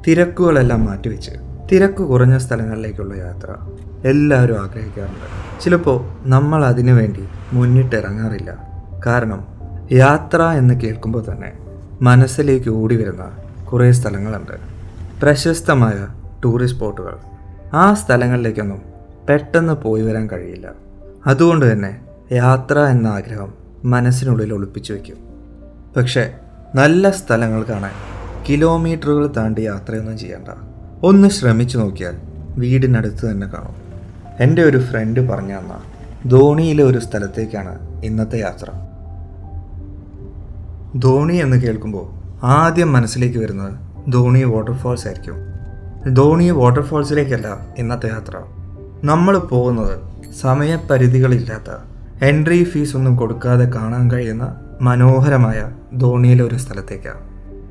തിരക്കുകളെല്ലാം മാറ്റിവെച്ച് തിരക്ക് കുറഞ്ഞ സ്ഥലങ്ങളിലേക്കുള്ള യാത്ര എല്ലാവരും ആഗ്രഹിക്കാറുണ്ട് ചിലപ്പോൾ നമ്മൾ അതിനു വേണ്ടി മുന്നിട്ടിറങ്ങാറില്ല കാരണം യാത്ര എന്ന് കേൾക്കുമ്പോൾ തന്നെ മനസ്സിലേക്ക് ഓടി വരുന്ന കുറേ സ്ഥലങ്ങളുണ്ട് പ്രശസ്തമായ ടൂറിസ്റ്റ് സ്പോട്ടുകൾ ആ സ്ഥലങ്ങളിലേക്കൊന്നും പെട്ടെന്ന് പോയി വരാൻ കഴിയില്ല അതുകൊണ്ട് തന്നെ യാത്ര എന്ന ആഗ്രഹം മനസ്സിനുള്ളിൽ ഒളിപ്പിച്ചു വയ്ക്കും പക്ഷേ നല്ല സ്ഥലങ്ങൾ കാണാൻ കിലോമീറ്ററുകൾ താണ്ടി യാത്രയൊന്നും ചെയ്യണ്ട ഒന്ന് ശ്രമിച്ചു നോക്കിയാൽ വീടിനടുത്ത് തന്നെ കാണും എൻ്റെ ഒരു ഫ്രണ്ട് പറഞ്ഞു തന്ന ധോണിയിലെ ഒരു സ്ഥലത്തേക്കാണ് ഇന്നത്തെ യാത്ര ധോണി എന്ന് കേൾക്കുമ്പോൾ ആദ്യം മനസ്സിലേക്ക് വരുന്നത് ധോണി വാട്ടർഫാൾസ് ആയിരിക്കും ധോണി വാട്ടർഫാൾസിലേക്കല്ല ഇന്നത്തെ യാത്ര നമ്മൾ പോകുന്നത് സമയപരിധികളില്ലാത്ത എൻട്രി ഫീസ് ഒന്നും കൊടുക്കാതെ കാണാൻ കഴിയുന്ന മനോഹരമായ ധോണിയിലെ ഒരു സ്ഥലത്തേക്കാണ്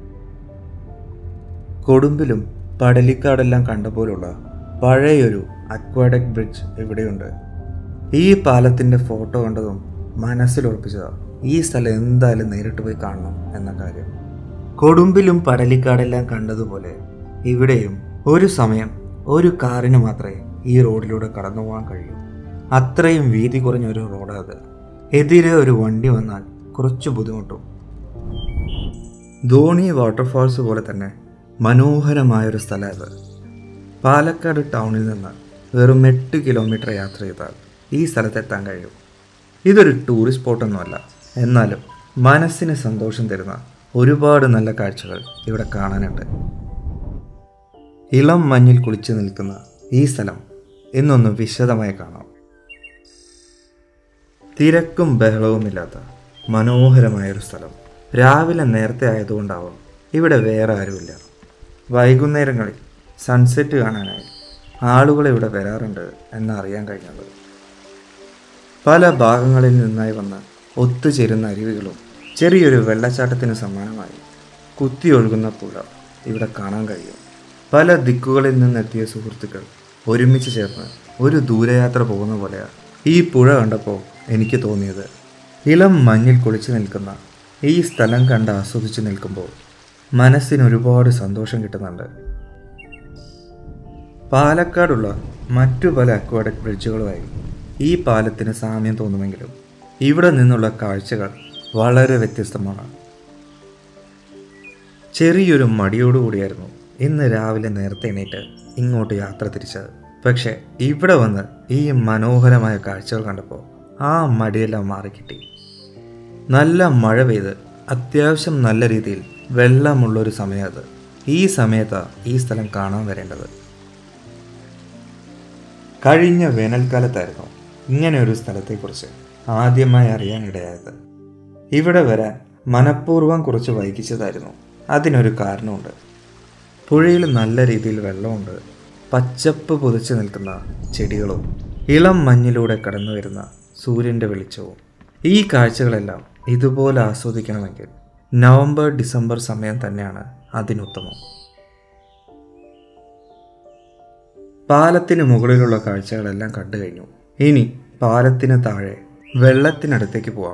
കൊടുമ്പിലും പടലിക്കാടെല്ലാം കണ്ട പോലുള്ള പഴയൊരു അക്വാഡക് ബ്രിഡ്ജ് ഇവിടെയുണ്ട് ഈ പാലത്തിൻ്റെ ഫോട്ടോ കണ്ടതും മനസ്സിലുറപ്പിച്ചതാ ഈ സ്ഥലം എന്തായാലും നേരിട്ട് പോയി കാണണം എന്ന കാര്യം കൊടുമ്പിലും പടലിക്കാടെല്ലാം കണ്ടതുപോലെ ഇവിടെയും ഒരു സമയം ഒരു കാറിന് മാത്രമേ ഈ റോഡിലൂടെ കടന്നു പോകാൻ കഴിയൂ അത്രയും വീതി കുറഞ്ഞ ഒരു റോഡാണ് അത് എതിരെ ഒരു വണ്ടി വന്നാൽ കുറച്ച് ബുദ്ധിമുട്ടും ധോണി വാട്ടർഫാൾസ് പോലെ തന്നെ മനോഹരമായൊരു സ്ഥലം ഇത് പാലക്കാട് ടൗണിൽ നിന്ന് വെറും എട്ട് കിലോമീറ്റർ യാത്ര ചെയ്താൽ ഈ സ്ഥലത്തെത്താൻ കഴിയും ഇതൊരു ടൂറിസ്റ്റ് സ്പോട്ടൊന്നുമല്ല എന്നാലും മനസ്സിന് സന്തോഷം തരുന്ന ഒരുപാട് നല്ല കാഴ്ചകൾ ഇവിടെ കാണാനുണ്ട് ഇളം മഞ്ഞിൽ കുളിച്ചു നിൽക്കുന്ന ഈ സ്ഥലം ഇന്നൊന്ന് വിശദമായി കാണാം തിരക്കും ബഹളവുമില്ലാത്ത മനോഹരമായൊരു സ്ഥലം രാവിലെ നേരത്തെ ആയതുകൊണ്ടാവും ഇവിടെ വേറെ ആരുമില്ല വൈകുന്നേരങ്ങളിൽ സൺസെറ്റ് കാണാനായി ആളുകൾ ഇവിടെ വരാറുണ്ട് എന്നറിയാൻ കഴിഞ്ഞത് പല ഭാഗങ്ങളിൽ നിന്നായി വന്ന് ഒത്തുചേരുന്ന അരുവികളും ചെറിയൊരു വെള്ളച്ചാട്ടത്തിന് സമാനമായി കുത്തിയൊഴുകുന്ന പുഴ ഇവിടെ കാണാൻ കഴിയും പല ദിക്കുകളിൽ നിന്നെത്തിയ സുഹൃത്തുക്കൾ ഒരുമിച്ച് ചേർന്ന് ഒരു ദൂരയാത്ര പോകുന്ന പോലെയാണ് ഈ പുഴ കണ്ടപ്പോൾ എനിക്ക് തോന്നിയത് ഇളം മഞ്ഞിൽ കുളിച്ചു നിൽക്കുന്ന ഈ സ്ഥലം കണ്ട് ആസ്വദിച്ച് നിൽക്കുമ്പോൾ മനസ്സിന് ഒരുപാട് സന്തോഷം കിട്ടുന്നുണ്ട് പാലക്കാടുള്ള മറ്റു പല അക്വാഡക് ബ്രിഡ്ജുകളുമായി ഈ പാലത്തിന് സാമ്യം തോന്നുമെങ്കിലും ഇവിടെ നിന്നുള്ള കാഴ്ചകൾ വളരെ വ്യത്യസ്തമാണ് ചെറിയൊരു മടിയോടുകൂടിയായിരുന്നു ഇന്ന് രാവിലെ നേരത്തെ എണീറ്റ് ഇങ്ങോട്ട് യാത്ര തിരിച്ചത് പക്ഷേ ഇവിടെ വന്ന് ഈ മനോഹരമായ കാഴ്ചകൾ കണ്ടപ്പോൾ ആ മടിയെല്ലാം മാറിക്കിട്ടി നല്ല മഴ പെയ്ത് അത്യാവശ്യം നല്ല രീതിയിൽ വെള്ളമുള്ളൊരു സമയം അത് ഈ സമയത്താണ് ഈ സ്ഥലം കാണാൻ വരേണ്ടത് കഴിഞ്ഞ വേനൽക്കാലത്തായിരുന്നു ഇങ്ങനെ ഒരു സ്ഥലത്തെക്കുറിച്ച് ആദ്യമായി അറിയാനിടയായത് ഇവിടെ വരാൻ മനഃപൂർവ്വം കുറച്ച് വൈകിച്ചതായിരുന്നു അതിനൊരു കാരണമുണ്ട് പുഴയിൽ നല്ല രീതിയിൽ വെള്ളമുണ്ട് പച്ചപ്പ് പൊതിച്ചു നിൽക്കുന്ന ചെടികളും ഇളം മഞ്ഞിലൂടെ കടന്നു വരുന്ന സൂര്യൻ്റെ വെളിച്ചവും ഈ കാഴ്ചകളെല്ലാം ഇതുപോലെ ആസ്വദിക്കണമെങ്കിൽ നവംബർ ഡിസംബർ സമയം തന്നെയാണ് അതിനുത്തമം പാലത്തിന് മുകളിലുള്ള കാഴ്ചകളെല്ലാം കണ്ടു കഴിഞ്ഞു ഇനി പാലത്തിന് താഴെ വെള്ളത്തിനടുത്തേക്ക് പോവാം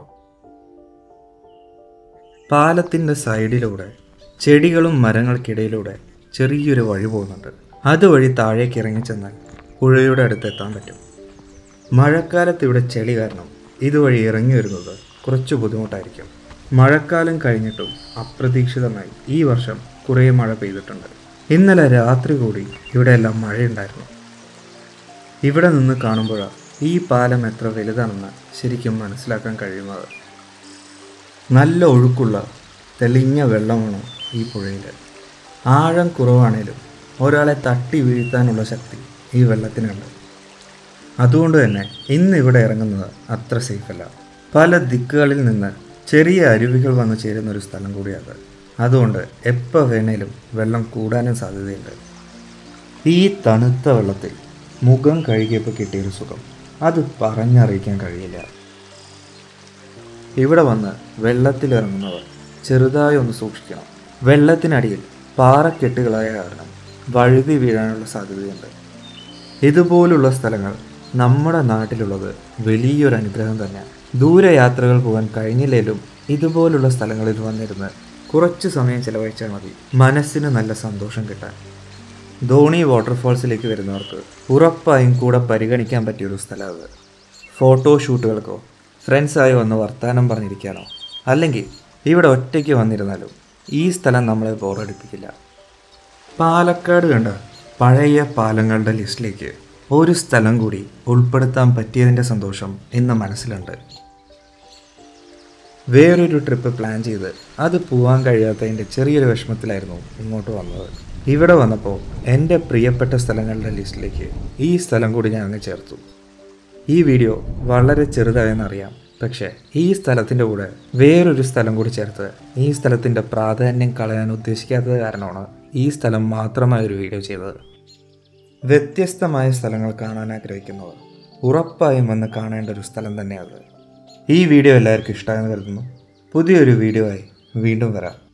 പാലത്തിൻ്റെ സൈഡിലൂടെ ചെടികളും മരങ്ങൾക്കിടയിലൂടെ ചെറിയൊരു വഴി പോകുന്നുണ്ട് അതുവഴി താഴേക്ക് ഇറങ്ങിച്ചെന്നാൽ പുഴയുടെ അടുത്ത് എത്താൻ പറ്റും മഴക്കാലത്ത് ഇവിടെ ചെളി കാരണം ഇതുവഴി ഇറങ്ങി വരുന്നത് കുറച്ച് ബുദ്ധിമുട്ടായിരിക്കും മഴക്കാലം കഴിഞ്ഞിട്ടും അപ്രതീക്ഷിതമായി ഈ വർഷം കുറേ മഴ പെയ്തിട്ടുണ്ട് ഇന്നലെ രാത്രി കൂടി ഇവിടെയെല്ലാം മഴയുണ്ടായിരുന്നു ഇവിടെ നിന്ന് കാണുമ്പോഴാണ് ഈ പാലം എത്ര വലുതാണെന്ന് ശരിക്കും മനസ്സിലാക്കാൻ കഴിയുന്നത് നല്ല ഒഴുക്കുള്ള തെളിഞ്ഞ വെള്ളമാണ് ഈ പുഴയിൽ ആഴം കുറവാണേലും ഒരാളെ തട്ടി വീഴ്ത്താനുള്ള ശക്തി ഈ വെള്ളത്തിനുണ്ട് അതുകൊണ്ട് തന്നെ ഇന്ന് ഇവിടെ ഇറങ്ങുന്നത് അത്ര സേഫല്ല പല ദിക്കുകളിൽ നിന്ന് ചെറിയ അരുവികൾ വന്ന് ചേരുന്ന ഒരു സ്ഥലം കൂടിയത് അതുകൊണ്ട് എപ്പോൾ വേണേലും വെള്ളം കൂടാനും സാധ്യതയുണ്ട് ഈ തണുത്ത വെള്ളത്തിൽ മുഖം കഴുകിയപ്പോൾ കിട്ടിയൊരു സുഖം അത് പറഞ്ഞറിയിക്കാൻ കഴിയില്ല ഇവിടെ വന്ന് വെള്ളത്തിലിറങ്ങുന്നവർ ചെറുതായി ഒന്ന് സൂക്ഷിക്കണം വെള്ളത്തിനടിയിൽ പാറക്കെട്ടുകളായ കാരണം വഴുതി വീഴാനുള്ള സാധ്യതയുണ്ട് ഇതുപോലുള്ള സ്ഥലങ്ങൾ നമ്മുടെ നാട്ടിലുള്ളത് വലിയൊരു അനുഗ്രഹം തന്നെയാണ് ദൂരയാത്രകൾ പോകാൻ കഴിഞ്ഞില്ലേലും ഇതുപോലുള്ള സ്ഥലങ്ങളിൽ വന്നിരുന്ന് കുറച്ച് സമയം ചിലവഴിച്ചാൽ മതി മനസ്സിന് നല്ല സന്തോഷം കിട്ടാൻ ധോണി വാട്ടർഫാൾസിലേക്ക് വരുന്നവർക്ക് ഉറപ്പായും കൂടെ പരിഗണിക്കാൻ പറ്റിയൊരു സ്ഥലം അത് ഫോട്ടോ ഷൂട്ടുകൾക്കോ ഫ്രണ്ട്സായി വന്ന് വർത്തമാനം പറഞ്ഞിരിക്കാനോ അല്ലെങ്കിൽ ഇവിടെ ഒറ്റയ്ക്ക് വന്നിരുന്നാലും ഈ സ്ഥലം നമ്മളെ ബോറടിപ്പിക്കില്ല പാലക്കാട് കണ്ട പഴയ പാലങ്ങളുടെ ലിസ്റ്റിലേക്ക് ഒരു സ്ഥലം കൂടി ഉൾപ്പെടുത്താൻ പറ്റിയതിൻ്റെ സന്തോഷം ഇന്ന് മനസ്സിലുണ്ട് വേറൊരു ട്രിപ്പ് പ്ലാൻ ചെയ്ത് അത് പോകാൻ കഴിയാത്തതിൻ്റെ ചെറിയൊരു വിഷമത്തിലായിരുന്നു ഇങ്ങോട്ട് വന്നത് ഇവിടെ വന്നപ്പോൾ എൻ്റെ പ്രിയപ്പെട്ട സ്ഥലങ്ങളുടെ ലിസ്റ്റിലേക്ക് ഈ സ്ഥലം കൂടി ഞാൻ അങ്ങ് ചേർത്തു ഈ വീഡിയോ വളരെ ചെറുതായെന്നറിയാം പക്ഷേ ഈ സ്ഥലത്തിൻ്റെ കൂടെ വേറൊരു സ്ഥലം കൂടി ചേർത്ത് ഈ സ്ഥലത്തിൻ്റെ പ്രാധാന്യം കളയാൻ ഉദ്ദേശിക്കാത്തത് കാരണമാണ് ഈ സ്ഥലം മാത്രമായ ഒരു വീഡിയോ ചെയ്തത് വ്യത്യസ്തമായ സ്ഥലങ്ങൾ കാണാൻ ആഗ്രഹിക്കുന്നവർ ഉറപ്പായും വന്ന് കാണേണ്ട ഒരു സ്ഥലം തന്നെയാണ് ഈ വീഡിയോ എല്ലാവർക്കും ഇഷ്ടമായെന്ന് കരുതുന്നു പുതിയൊരു വീഡിയോ ആയി വീണ്ടും വരാം